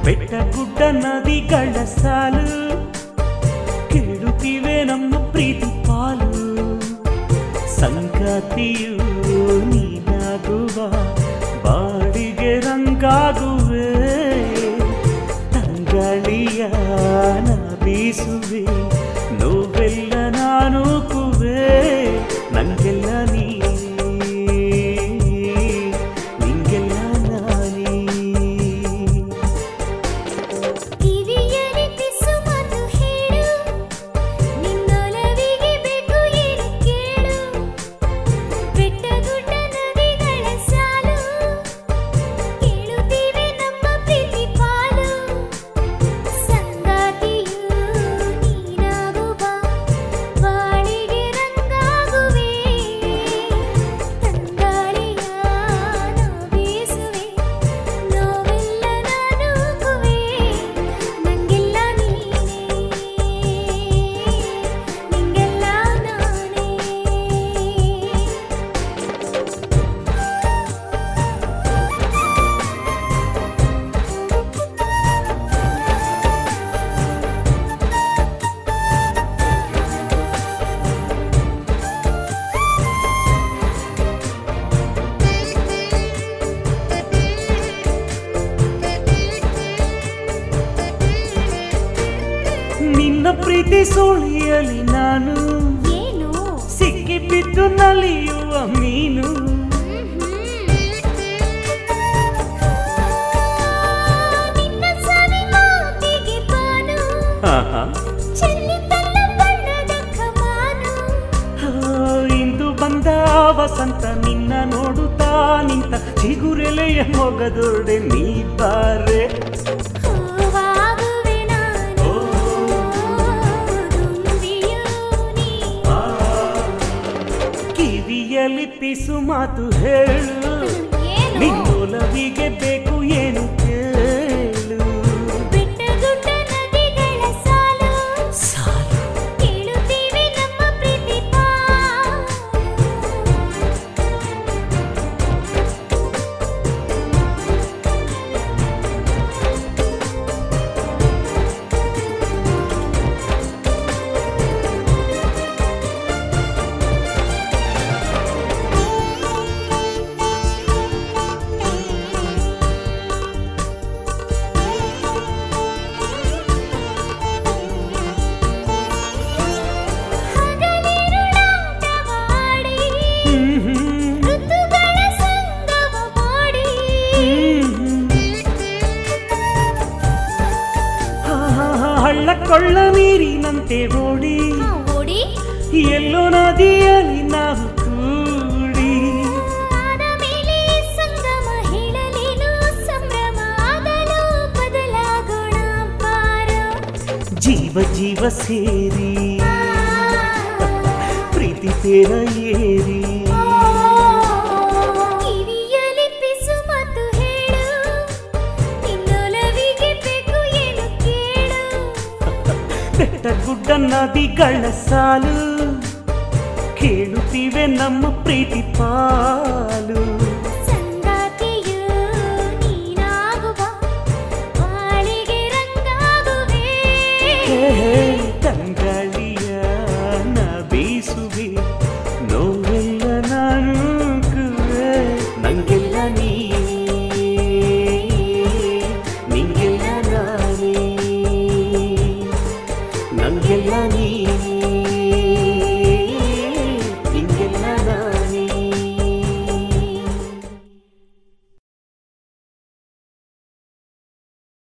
ಬೆಟ್ಟ ಗುಡ್ಡ ನದಿಗಳ ಸಾಲು ಕೇಳುತ್ತಿವೆ ನಮ್ಮ ಪ್ರೀತಿ ಪಾಲು ಸಂಗಾತಿಯು ನೀನಾಗುವ ಬಾಡಿಗೆ ರಂಗಾಗುವೆ ತಂಗಳಿಯ ನಾ ಬೀಸುವೆ ನೋವೆಲ್ಲ ನಾನು ಕುವೆ ನಂಗೆಲ್ಲ ನೀ ನಿಂಗೆಲ್ಲ ನಾನೇ ಕಿವಿಯಲ್ಲಿ ಪಿಸು ಮಾತು ಹೇಳು ನಿನ್ನೊಲವಿಗೆ ಬೇಕು ಏನು ಕೇಳು ಬೆಟ್ಟ ಗುಡ್ಡ ನದಿಗಳ ಸಾಲು ಕೇಳುತ್ತೀವಿ ನಮ್ಮ ಪ್ರೀತಿ ಪಾಲು ಸಂಗಾತಿಯು ನೀನಾಗುವ ಬಾಳಿಗೆ ರಂಗಾಗುವೆ ತಂಗಾಳಿಯ ನಾ ಬೀಸುವೆ ನೋವೆಲ್ಲ ನಾನು ಕುವೆ ನಂಗೆಲ್ಲ ನೀನೇ ನಿಂಗೆಲ್ಲ ನಾನೇ ನಿನ್ನ ಪ್ರೀತಿ ಸುಳಿಯಲಿ ನಾನು ಏನು ಸಿಕ್ಕಿ ಬಿದ್ದು ನಲಿಯುವ ಮೀನು ನಿನ್ನ ಸವಿ ಮಾತಿಗೆ ಬಾನು ಆಹಾ. ಚೆಲ್ಲಿತಲ್ಲ ಬಣ್ಣದ ಕಮಾನು ಆ, ಇಂದು ಬಂದ ವಸಂತ ನಿನ್ನ ನೋಡುತ್ತಾ ನಿಂತ ಚಿಗುರೆಲೆಯ ಮೊಗದೊಡೆ ನೀ ಬಾರೆ ಹೂವಾಗುವೆ ನಾನು ದುಂಬಿಯು ನೀ ಕಿವಿಯಲ್ಲಿ ಪಿಸು ಮಾತು ಹೇಳು ಏನು ನಿನ್ನೊಲವಿಗೆ ಬೇಕು ಏನು ಕೇಳು ಬೆಟ್ಟ ಗುಡ್ಡ ನದಿಗಳ ಸಾಲು ಸಾಲು ಕೇಳುತ್ತೀವಿ ನಮ್ಮ ಪ್ರೀತಿ ಪಾಲು ಹಗಲಿರುಳಾಟವಾಡಿ ಹ್ಮ್ ಹ್ಮ್ ಋತುಗಳ ಸಂಗಮ ಮಾಡಿ ಹ್ಮ್. ಹಾ, ಹಾ, ಹಾ, ಹಳ್ಳ ಕೊಳ್ಳ ನೀರಿನಂತೆ ಓಡಿ ಹಾ, ಓಡಿ ಎಲ್ಲೋ ನದಿಯಲ್ಲಿ ನಾವು ಕೂಡಿ ಆದ ಮೇಲೆ ಸಂಗಮ ಹೇಳಲೇನು ಸಂಭ್ರಮ ಆಗಲು ಬದಲಾಗೋಣ ಬಾರೋ ಜೀವ ಜೀವ ಸೇರಿ ಪ್ರೀತಿ ತೇರ ಏರಿ ಕಿವಿಯಲ್ಲಿ ಪಿಸು ಮಾತು ಹೇಳು ನಿನ್ನೊಲವಿಗೆ ಬೇಕು ಏನು ಕೇಳು ಬೆಟ್ಟ ಗುಡ್ಡ ನದಿಗಳ ಸಾಲು ಕೇಳುತ್ತಿವೆ ನಮ್ಮ ಪ್ರೀತಿ ಪಾಲು ಸಂಗಾತಿಯು ನೀನಾಗುವ ಬಾಳಿಗೆ ರಂಗಾಗುವೆ ಹೇ, ಹೇ, ತಂಗಾಳಿಯ ನ ಬೀಸುವೆ ನೋವೆಲ್ಲ ನಾನು ಕುವೆ. ನಂಗೆಲ್ಲ ನೀ ನಿಂಗೆಲ್ಲ ನಾನೇ ನಂಗೆಲ್ಲ ನೀ